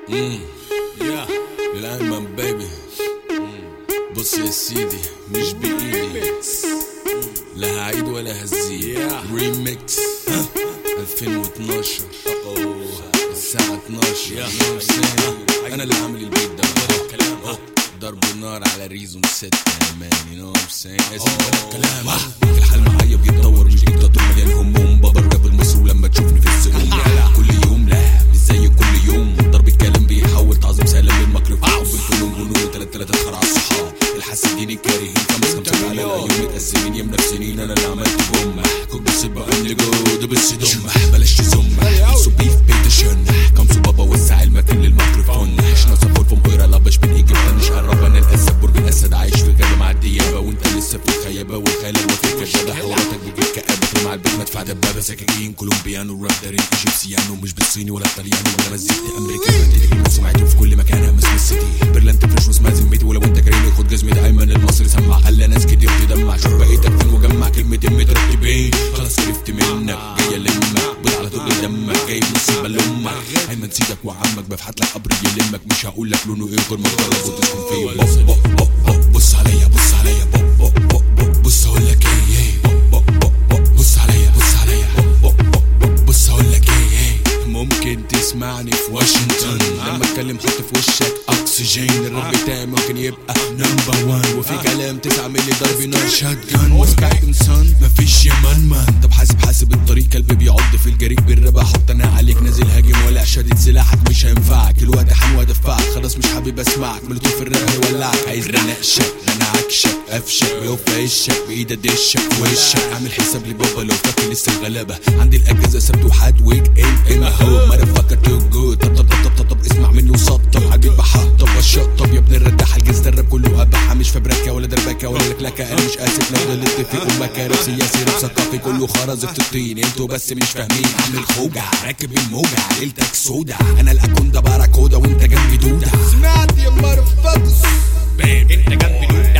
مم. يا للأيمن بيبي بص يا سيدي مش بإيدي لا هعيد ولا هزيد ريميكس 2012 الساعة 12 انا اللي عامل البيت ده أهو. ضرب نار على ريزون ستة يا مان يو نو ام سين اسمع الكلام الحال معايا بيتطور مش ديكتاتور مليان هموم بابا الراب المصري لما تشوفني في الزقوم كل يوم لا مش زي كل يوم ضرب الكلام بيحول تعظيم سلام للميكروفون بالفنون جنون تلات تلات خرع الصحاب الحاسدين الكارهين خمس خمسة على العيون متقسمين يا منافسين انا اللي عملت بوم كوك بس بقى اللي جو ده بس دم بلاش تزم سو بيف بيت شن كم بابا وسع المكان للميكروفون احنا سافور فم قيرة لبش بين ايجيبت مش قرب انا الاسد برج الاسد عايش في غابة مع الديابة وانت لسه في الخيابة والخيال الوفي كشابة حواراتك بتجيب كآبة مع البيت مدفع دبابة سكاكين كولومبيانو راب دارين ايجيبسيانو مش بالصيني ولا الطلياني ولا مزيكتي امريكاني تدري من سمعته في كل مكان همس من السيتي برلين تفرش واسمها ذمتي ولو انت كريم خد جزمي ده ايمن المصري سمع خلى ناس كتير تدمع شوف بقيتك فين وجمع كلمتين مترتبين خلاص عرفت منك جاي المك بضع على طول دمك جايب مصيبه لامك ايمن سيدك وعمك بفحت لك قبر يلمك مش هقول لك لونه ايه غير ما تجرب وتسكن فيه بوب بوب بوب بوب بص عليا بص عليا بوب بوب بوب بوب بص هقول لك ايه ايه بوب بوب بوب بوب بص عليا بص عليا بوب بوب بوب بوب بص هقول لك ايه ايه ممكن تسمعني في واشنطن لما اتكلم حط في وشك اكسجين الراب بتاعي ممكن يبقى نمبر وان وفي كلام تسعة ملي ضرب نار شات جان وسكاك انسان مفيش يا مان مان طب حاسب حاسب الطريق كلب بيعض في الجريء بالربا حط انا عليك نازل هاجم ولا شادد سلاحك مش هينفعك الوقت حان وادفعك خلاص مش حابب اسمعك ملتوف في الراب هيولعك عايز اناقشك انا عكشك افشك ويوف عشك بايد ادشك في وشك اعمل حساب لي بابا لو فاكر لسه الغلابه عندي الاجازه سبت وحد ويك اند اما هو مره فكر تو جود طب طب طب طب طب, طب اسمع مني وسطب حبيب بحطب وشطب يا ابن الرداح الجنس الراب كله ابحه مش فبركه ولا دربكه ولا لكلكه انا مش اسف لو غلطت في امك راب سياسي راب ثقافي كله خرز في الطين انتوا بس مش فاهمين عامل خوجه راكب الموجه ليلتك سودا انا الاكوندا باراكودا وانت جنبي دوده سمعت يا مارفكس بام انت جنبي دوده